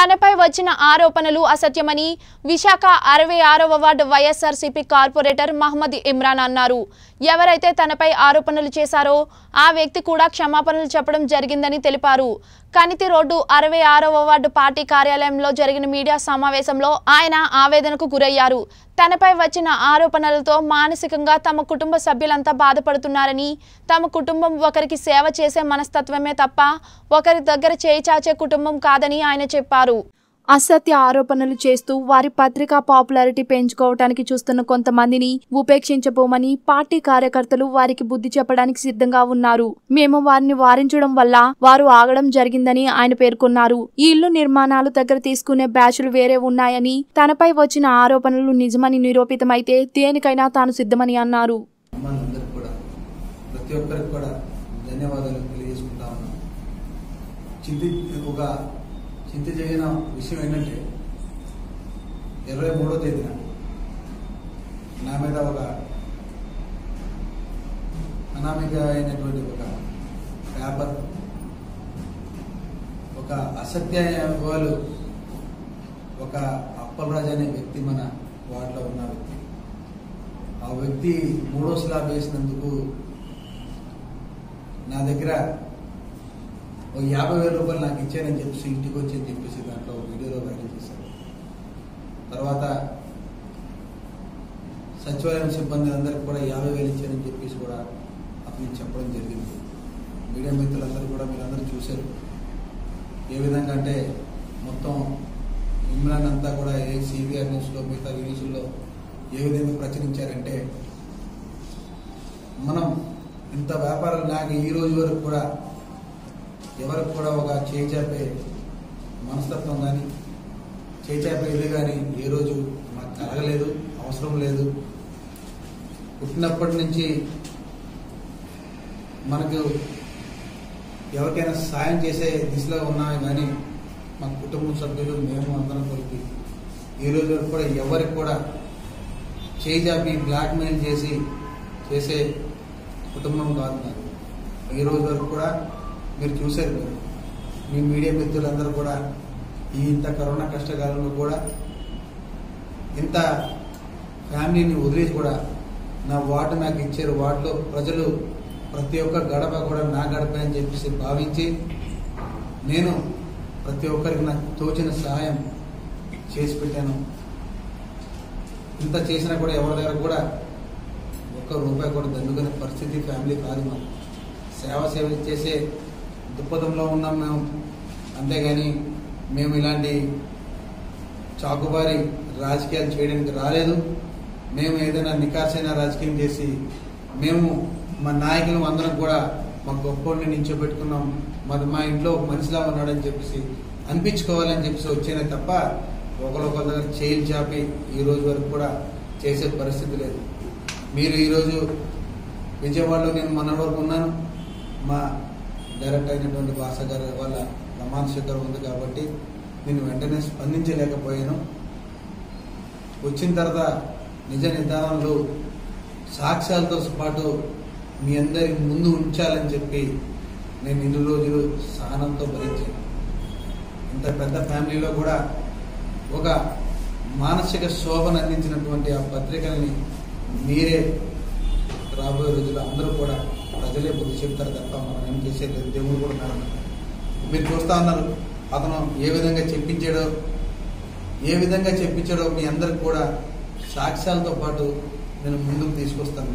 తనపై వచ్చిన ఆరోపణలు అసత్యమని విశాఖ అరవై ఆరవ వార్డు వైఎస్ఆర్సీపీ కార్పొరేటర్ మహమ్మద్ ఇమ్రాన్ అన్నారు ఎవరైతే తనపై ఆరోపణలు చేశారో ఆ వ్యక్తి కూడా క్షమాపణలు చెప్పడం జరిగిందని తెలిపారు కనితి రోడ్డు అరవై ఆరవ వార్డు పార్టీ కార్యాలయంలో జరిగిన మీడియా సమావేశంలో ఆయన ఆవేదనకు గురయ్యారు తనపై వచ్చిన ఆరోపణలతో మానసికంగా తమ కుటుంబ సభ్యులంతా బాధపడుతున్నారని తమ కుటుంబం ఒకరికి సేవ చేసే మనస్తత్వమే తప్ప ఒకరి దగ్గర చేయి చాచే కుటుంబం కాదని ఆయన చెప్పారు అసత్య ఆరోపణలు చేస్తూ వారి పత్రికా పాపులారిటీ పెంచుకోవటానికి చూస్తున్న కొంతమందిని ఉపేక్షించబోమని పార్టీ కార్యకర్తలు వారికి బుద్ధి చెప్పడానికి సిద్ధంగా ఉన్నారు మేము వారిని వారించడం వల్ల వారు ఆగడం జరిగిందని ఆయన పేర్కొన్నారు ఈ ఇల్లు నిర్మాణాలు దగ్గర తీసుకునే బ్యాచ్లు వేరే ఉన్నాయని తనపై వచ్చిన ఆరోపణలు నిజమని నిరూపితమైతే దేనికైనా తాను సిద్ధమని అన్నారు అమ్మాయిలందరికీ కూడా ప్రతి ఒక్కరికి కూడా ధన్యవాదాలు తెలియజేసుకుంటా ఉన్నాను చింతి ఒక చింత చేయన విషయం ఏంటంటే ఇరవై మూడో తేదీన నా మీద ఒక అనామిక అయినటువంటి ఒక పేపర్ ఒక అసత్య వాళ్ళు ఒక అప్పలరాజు అనే వ్యక్తి మన వార్డులో ఉన్న వ్యక్తి ఆ వ్యక్తి మూడో స్లాబ్ వేసినందుకు నా దగ్గర ఒక యాభై వేల రూపాయలు నాకు ఇచ్చానని చెప్పేసి ఇంటికి వచ్చి అని చెప్పేసి దాంట్లో వీడియోలో వైరల్ చేశారు తర్వాత సచివాలయం సిబ్బంది అందరికి కూడా యాభై వేలు ఇచ్చానని చెప్పేసి కూడా అతనికి చెప్పడం జరిగింది మీడియా మిత్రులందరూ కూడా మీరందరూ చూశారు ఏ విధంగా అంటే మొత్తం ఇమ్రాన్ అంతా కూడా ఏ సిబిఆర్ న్యూస్లో మిగతా న్యూస్లో ఏ విధంగా ప్రచురించారంటే మనం ఇంత వ్యాపారం నాకు ఈ రోజు వరకు కూడా ఎవరికి కూడా ఒక చేచాపే మనస్తత్వం కానీ చేచాపే ఇది కానీ ఏ రోజు మాకు కలగలేదు అవసరం లేదు పుట్టినప్పటి నుంచి మనకు ఎవరికైనా సాయం చేసే దిశలో ఉన్నామే కానీ మా కుటుంబ సభ్యులు మేము అందరం కలిపి ఈ రోజు వరకు కూడా ఎవరికి కూడా చేజాపి బ్లాక్మెయిల్ చేసి చేసే కుటుంబం కాదు నాకు ఈ రోజు వరకు కూడా మీరు చూశారు మీరు మీ మీడియా మిత్రులందరూ కూడా ఈ ఇంత కరోనా కష్టకాలంలో కూడా ఇంత ఫ్యామిలీని వదిలేసి కూడా నా వార్డు నాకు ఇచ్చారు వార్డులో ప్రజలు ప్రతి ఒక్క గడప కూడా నా గడప అని చెప్పేసి భావించి నేను ప్రతి ఒక్కరికి నాకు తోచిన సహాయం చేసి పెట్టాను ఇంత చేసినా కూడా ఎవరి దగ్గర కూడా ఒక్క రూపాయి కూడా దండుకునే పరిస్థితి ఫ్యామిలీ కాదు మాకు సేవ సేవ చేసే దృక్పథంలో ఉన్నాం మేము అంతేగాని మేము ఇలాంటి చాకుబారి రాజకీయాలు చేయడానికి రాలేదు మేము ఏదైనా నికాసైన రాజకీయం చేసి మేము మా నాయకులు అందరం కూడా మా గొప్పని నించోబెట్టుకున్నాం మరి మా ఇంట్లో ఒక మనిషిలా ఉన్నాడని చెప్పేసి అనిపించుకోవాలని చెప్పేసి వచ్చేనే తప్ప ఒకరికొకరి దగ్గర చేయిలు చాపి ఈ రోజు వరకు కూడా చేసే పరిస్థితి లేదు మీరు ఈరోజు విజయవాడలో నేను మన వరకు ఉన్నాను మా డైరెక్టర్ అయినటువంటి భాష గారి వాళ్ళ ప్రమాణ శిఖరం ఉంది కాబట్టి నేను వెంటనే స్పందించలేకపోయాను వచ్చిన తర్వాత నిజ నిర్ధారణలు సాక్ష్యాలతో పాటు మీ అందరి ముందు ఉంచాలని చెప్పి నేను ఇన్ని రోజులు సహనంతో భరించాను ఇంత పెద్ద ఫ్యామిలీలో కూడా ఒక మానసిక శోభను అందించినటువంటి ఆ పత్రికల్ని మీరే రాబోయే రోజుల్లో అందరూ కూడా ప్రజలే బుద్ధి చెప్తారు తప్ప మనం ఏం చేసేది లేదు దేవుడు కూడా ఉన్నాడు మీరు చూస్తా ఉన్నారు అతను ఏ విధంగా చెప్పించాడో ఏ విధంగా చెప్పించాడో మీ అందరికి కూడా సాక్ష్యాలతో పాటు నేను ముందుకు తీసుకొస్తాను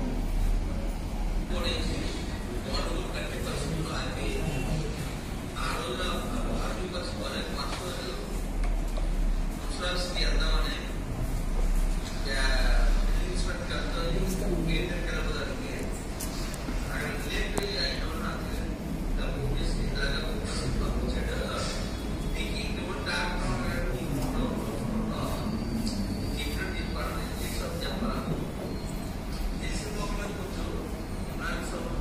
This is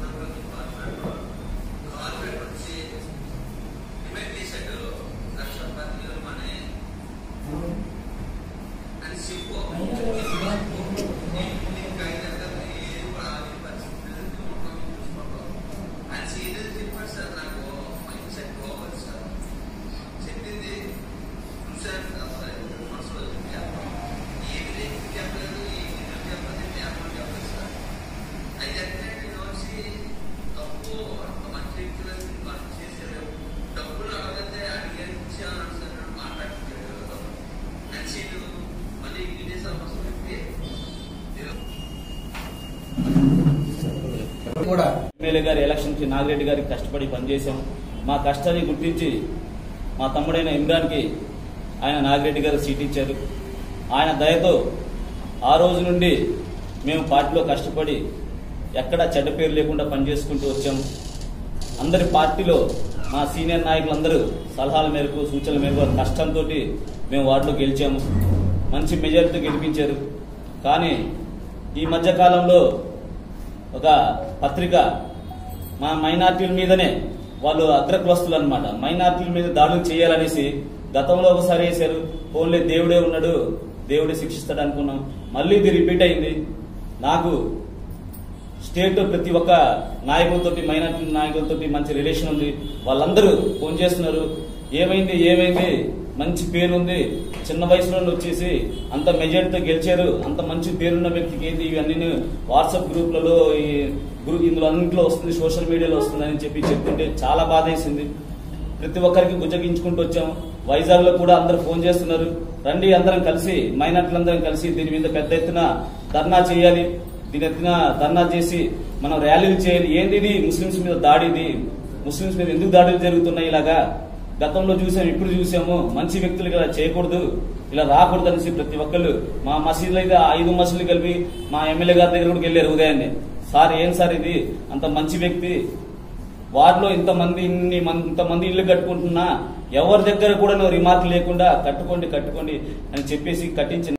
కూడా ఎమ్మెల్యే గారి ఎలక్షన్ కి నాగిరెడ్డి గారికి కష్టపడి పనిచేశాం మా కష్టాన్ని గుర్తించి మా తమ్ముడైన ఇమ్రాన్కి ఆయన నాగిరెడ్డి గారు సీట్ ఇచ్చారు ఆయన దయతో ఆ రోజు నుండి మేము పార్టీలో కష్టపడి ఎక్కడ చెడ్డ పేరు లేకుండా పనిచేసుకుంటూ వచ్చాము అందరి పార్టీలో మా సీనియర్ నాయకులందరూ సలహాల మేరకు సూచనల మేరకు వారి కష్టంతో మేము వార్డులో గెలిచాము మంచి మెజారిటీతో గెలిపించారు కానీ ఈ మధ్య కాలంలో ఒక పత్రిక మా మైనార్టీల మీదనే వాళ్ళు అగ్రకులస్తులు అనమాట మైనార్టీల మీద దాడులు చేయాలనేసి గతంలో ఒకసారి వేశారు ఓన్లీ దేవుడే ఉన్నాడు దేవుడే శిక్షిస్తాడు అనుకున్నాం మళ్ళీ ఇది రిపీట్ అయింది నాకు స్టేట్ ప్రతి ఒక్క నాయకులతో మైనార్టీ నాయకులతో మంచి రిలేషన్ ఉంది వాళ్ళందరూ ఫోన్ చేస్తున్నారు ఏమైంది ఏమైంది మంచి పేరు ఉంది చిన్న వయసులో వచ్చేసి అంత మెజారిటీతో గెలిచారు అంత మంచి పేరున్న వ్యక్తికి ఏంది ఇవన్నీ వాట్సాప్ గ్రూప్లలో ఈ గ్రూప్ ఇందులో అన్నింటిలో వస్తుంది సోషల్ మీడియాలో వస్తుంది అని చెప్పి చెప్తుంటే చాలా బాధ వేసింది ప్రతి ఒక్కరికి గుజ్జగించుకుంటూ వచ్చాం వైజాగ్ లో కూడా అందరూ ఫోన్ చేస్తున్నారు రండి అందరం కలిసి మైనార్టీలందరం కలిసి దీని మీద పెద్ద ఎత్తున ధర్నా చేయాలి దీని ఎత్తున ధర్నా చేసి మనం ర్యాలీలు చేయాలి ఏంది ఇది ముస్లింస్ మీద దాడి ఇది ముస్లింస్ మీద ఎందుకు దాడులు జరుగుతున్నాయి ఇలాగా గతంలో చూసాం ఇప్పుడు చూసాము మంచి వ్యక్తులు ఇలా చేయకూడదు ఇలా రాకూడదు అనేసి ప్రతి ఒక్కళ్ళు మా మసీదులో అయితే ఐదు మసీదులు కలిపి మా ఎమ్మెల్యే గారి దగ్గర కూడా వెళ్ళారు ఉదయాన్నే సార్ ఏం సార్ ఇది అంత మంచి వ్యక్తి వార్డులో ఇంతమంది ఇన్ని మంది ఇంతమంది ఇల్లు కట్టుకుంటున్నా ఎవరి దగ్గర కూడా నువ్వు రిమార్క్ లేకుండా కట్టుకోండి కట్టుకోండి అని చెప్పేసి కట్టించి